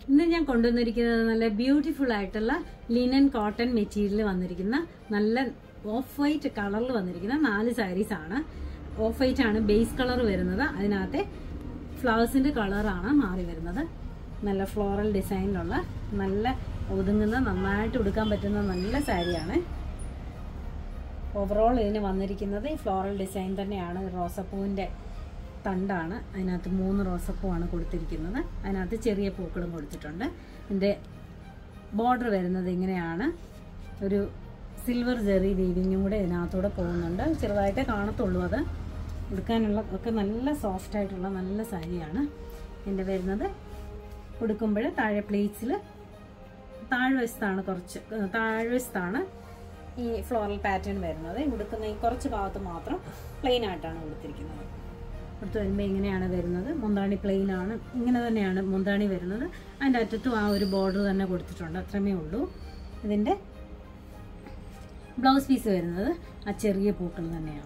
ഇന്ന് ഞാൻ കൊണ്ടുവന്നിരിക്കുന്നത് നല്ല ബ്യൂട്ടിഫുൾ ആയിട്ടുള്ള ലിനൻ കോട്ടൺ മെറ്റീരിയൽ വന്നിരിക്കുന്ന നല്ല ഓഫ് വൈറ്റ് കളറിൽ വന്നിരിക്കുന്ന നാല് സാരീസ് ആണ് ഓഫ് വൈറ്റ് ആണ് ബേസ് കളർ വരുന്നത് അതിനകത്തെ ഫ്ലവേഴ്സിന്റെ കളറാണ് മാറി വരുന്നത് നല്ല ഫ്ലോറൽ ഡിസൈനിലുള്ള നല്ല ഒതുങ്ങുന്ന നന്നായിട്ട് ഉടുക്കാൻ പറ്റുന്ന നല്ല സാരിയാണ് ഓവറോൾ ഇതിന് വന്നിരിക്കുന്നത് ഈ ഫ്ലോറൽ ഡിസൈൻ തന്നെയാണ് റോസപ്പൂവിൻ്റെ തണ്ടാണ് അതിനകത്ത് മൂന്ന് റോസപ്പൂവാണ് കൊടുത്തിരിക്കുന്നത് അതിനകത്ത് ചെറിയ പൂക്കളും കൊടുത്തിട്ടുണ്ട് ഇതിൻ്റെ ബോർഡർ വരുന്നത് ഇങ്ങനെയാണ് ഒരു സിൽവർ ജെറി വീവിങ്ങും കൂടെ ഇതിനകത്തൂടെ പോകുന്നുണ്ട് ചെറുതായിട്ടേ കാണത്തുള്ളൂ അത് ഉടുക്കാനുള്ള ഒക്കെ നല്ല സോഫ്റ്റ് ആയിട്ടുള്ള നല്ല സാരിയാണ് ഇതിൻ്റെ വരുന്നത് ഉടുക്കുമ്പോൾ താഴെ പ്ലേറ്റ്സിൽ താഴ്വശത്താണ് കുറച്ച് ഏഹ് താഴ്വശത്താണ് ഈ ഫ്ലോറൽ പാറ്റേൺ വരുന്നത് ഉടുക്കുന്ന ഈ കുറച്ച് ഭാഗത്ത് മാത്രം പ്ലെയിൻ ആയിട്ടാണ് കൊടുത്തിരിക്കുന്നത് അടുത്ത് വരുമ്പോൾ ഇങ്ങനെയാണ് വരുന്നത് മുന്താണി പ്ലെയിൻ ആണ് ഇങ്ങനെ തന്നെയാണ് മുന്താണി വരുന്നത് അതിൻ്റെ അറ്റത്തും ആ ഒരു ബോർഡർ തന്നെ കൊടുത്തിട്ടുണ്ട് അത്രമേ ഉള്ളൂ ഇതിൻ്റെ ബ്ലൗസ് പീസ് വരുന്നത് ആ ചെറിയ പൂക്കൾ തന്നെയാണ്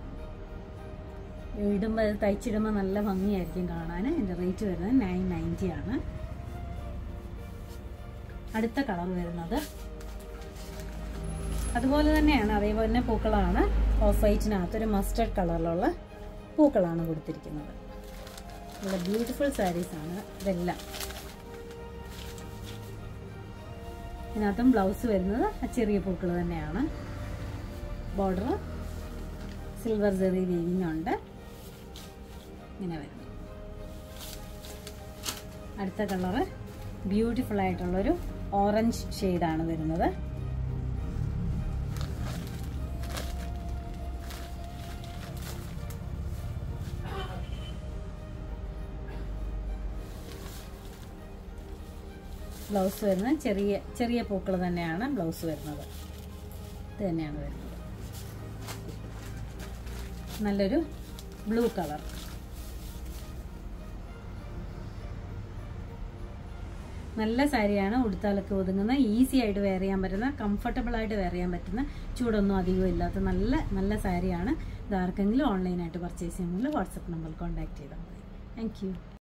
ഇടുമ്പോൾ അത് തയ്ച്ചിടുമ്പോൾ നല്ല ഭംഗിയായിരിക്കും കാണാൻ എൻ്റെ റേറ്റ് വരുന്നത് നയൻ നയൻറ്റി ആണ് അടുത്ത കളർ വരുന്നത് അതുപോലെ തന്നെയാണ് അതേപോലെ തന്നെ പൂക്കളാണ് ഓഫ് വൈറ്റിനകത്ത് ഒരു മസ്റ്റർഡ് കളറിലുള്ള പൂക്കളാണ് കൊടുത്തിരിക്കുന്നത് നല്ല ബ്യൂട്ടിഫുൾ സാരീസ് ആണ് ഇതെല്ലാം ഇതിനകത്തും ബ്ലൗസ് വരുന്നത് ആ ചെറിയ പൂക്കൾ തന്നെയാണ് ബോർഡർ സിൽവർ ജെറി വീവിങ് ഉണ്ട് ഇങ്ങനെ വരുന്നു അടുത്ത കളറ് ബ്യൂട്ടിഫുൾ ആയിട്ടുള്ളൊരു ഓറഞ്ച് ഷെയ്ഡാണ് വരുന്നത് ബ്ലൗസ് വരുന്നത് ചെറിയ ചെറിയ പൂക്കൾ തന്നെയാണ് ബ്ലൗസ് വരുന്നത് ഇത് തന്നെയാണ് വരുന്നത് നല്ലൊരു ബ്ലൂ കളർ നല്ല സാരിയാണ് ഉടുത്താലൊക്കെ ഒതുങ്ങുന്ന ഈസി ആയിട്ട് വെയർ ചെയ്യാൻ പറ്റുന്ന കംഫർട്ടബിൾ ആയിട്ട് വെയർ ചെയ്യാൻ പറ്റുന്ന ചൂടൊന്നും അധികം ഇല്ലാത്ത നല്ല നല്ല സാരിയാണ് ഇത് ആർക്കെങ്കിലും ഓൺലൈനായിട്ട് പർച്ചേസ് ചെയ്യുമ്പോൾ വാട്സപ്പ് നമ്പറിൽ കോൺടാക്ട് ചെയ്താൽ മതി താങ്ക്